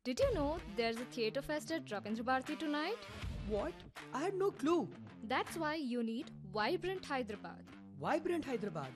Did you know there's a theatre fest at Ravindra Bharati tonight? What? I had no clue. That's why you need Vibrant Hyderabad. Vibrant Hyderabad.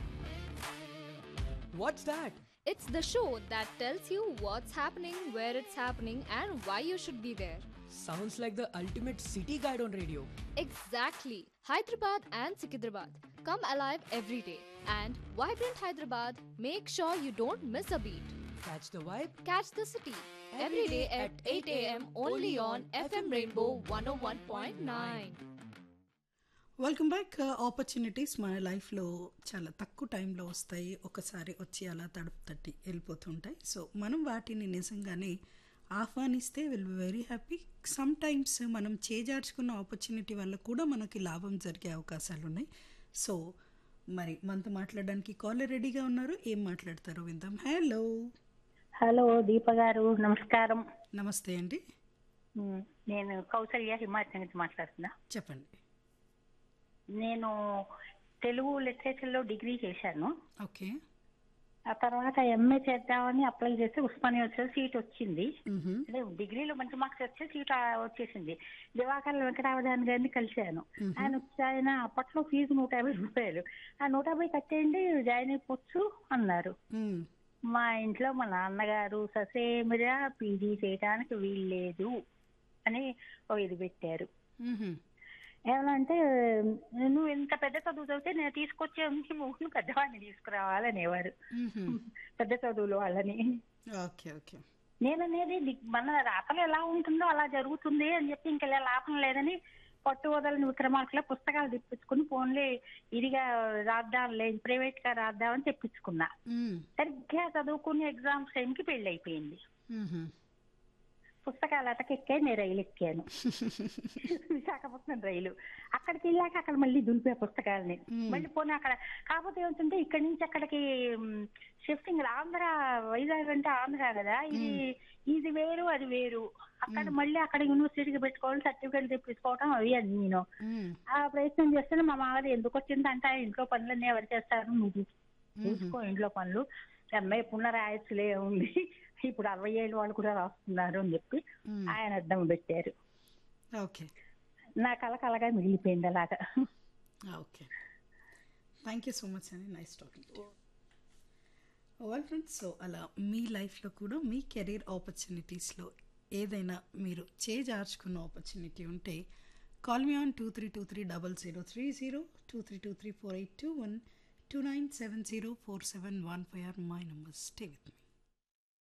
What's that? It's the show that tells you what's happening, where it's happening, and why you should be there. Sounds like the ultimate city guide on radio. Exactly. Hyderabad and Sikidrabad. Come alive every day. And Vibrant Hyderabad, make sure you don't miss a beat. Catch the vibe. Catch the city every day at 8 a.m. only on FM Rainbow 101.9. Welcome back opportunities మన లైఫ్లో చాలా తక్కువ టైంలో వస్తాయి ఒకసారి వచ్చి అలా తడుపు తట్టి వెళ్ళిపోతుంటాయి సో మనం వాటిని నిజంగానే ఆహ్వానిస్తే will be very happy some times మనం చేజార్చుకున్న ఆపర్చునిటీ వల్ల కూడా మనకి లాభం జరిగే అవకాశాలు ఉన్నాయి సో మరి మనతో మాట్లాడడానికి కాలర్ రెడీగా ఉన్నారు ఏం మాట్లాడతారో విందాం హలో హలో దీప గారు నమస్కారం నమస్తే అండి ఉమ్, నేను కౌసల్య హిమాచల్ నుంచి మాట్లాడుతున్నా చెప్పండి నేను తెలుగు లిటరేచర్ లో డిగ్రీ చేశాను ఓకే ఆ తర్వాత ఎంఏ చేద్దామని అప్లై చేస్తే ఉస్మానియా వచ్చే సీట్ వచ్చింది మ్హూ. అంటే డిగ్రీలో మంచి మార్క్స్ వచ్చే సీట్ వచ్చేసింది దివాకర్ వెంకటావధాన్ గారిని కలిశాను ఆయన వచ్చి ఆయన అప్పట్లో ఫీజు నూట యాభై రూపాయలు ఆ నూట యాభై కట్టేయండి జాయిన్ అయిపోవచ్చు అన్నారు మ్. మా ఇంట్లో మా నాన్నగారు ససేమిరా పీజీ చేయడానికి వీల్లేదు అని ఓ ఇది పెట్టారు మ్హూ. ఏమనంటే నువ్వు ఇంత పెద్ద చదువు చదివితే నేను తీసుకొచ్చే నువ్వు పెద్దవాడిని తీసుకురావాలనేవారు మ్హూ. పెద్ద చదువులు వాళ్ళని ఓకే ఓకే నేను అనేది ది- మన రాతలు ఎలా ఉంటుందో అలా జరుగుతుంది అని చెప్పి ఇంకా ఇలా లాభం లేదని పట్టు వదలని విక్రమార్కుల పుస్తకాలు తెప్పించుకుని ఫోన్లే ఇదిగా రాద్దాంలే ప్రైవేట్ గా రాద్దామని తెప్పించుకున్నా మ్. సరిగ్గా చదువుకునే ఎగ్జామ్స్ టైంకి పెళ్లి అయిపోయింది మ్హూ. పుస్తకాలు అటకెక్కే నేను రైలు ఎక్కాను విశాఖపట్నం రైలు అక్కడికి వెళ్ళాక అక్కడ మళ్ళీ దులిపే పుస్తకాలని మళ్ళీ పోనీ అక్కడ కాకపోతే ఏమిటంటే ఇక్కడి నుంచి అక్కడికి షిఫ్టింగ్ ఆంధ్ర వైజాగ్ అంటే ఆంధ్ర కదా ఇది ఇది వేరు అది వేరు అక్కడ మళ్ళీ అక్కడ యూనివర్సిటీకి పెట్టుకోవాలి సర్టిఫికేట్ తెప్పించుకోవడం అవి అది నేను మ్. ఆ ప్రయత్నం చేస్తే మా మామగారు ఎందుకు వచ్చిందంటే ఆ ఇంట్లో పనులన్నీ ఎవరు చేస్తారు నువ్వు చూసుకో. చూసుకో ఇంట్లో పనులు అమ్మాయి పునరాయస్సులే ఉంది ఇప్పుడు అరవై ఏళ్ళు వాళ్ళు కూడా రాస్తున్నారు అని చెప్పి మ్. ఆయన అడ్డం పెట్టారు ఓకే నా కళ కలగా మిగిలిపోయింది అలాగా okay thank you so much అండి nice talking all friends so అలా మీ లైఫ్లో కూడా మీ కెరీర్ ఆపర్చునిటీస్లో ఏదైనా మీరు చేజార్చుకున్న ఆపర్చునిటీ ఉంటే call me on two three two three double zero three zero two three two three four eight two one two nine seven zero four seven one five or my number stay with me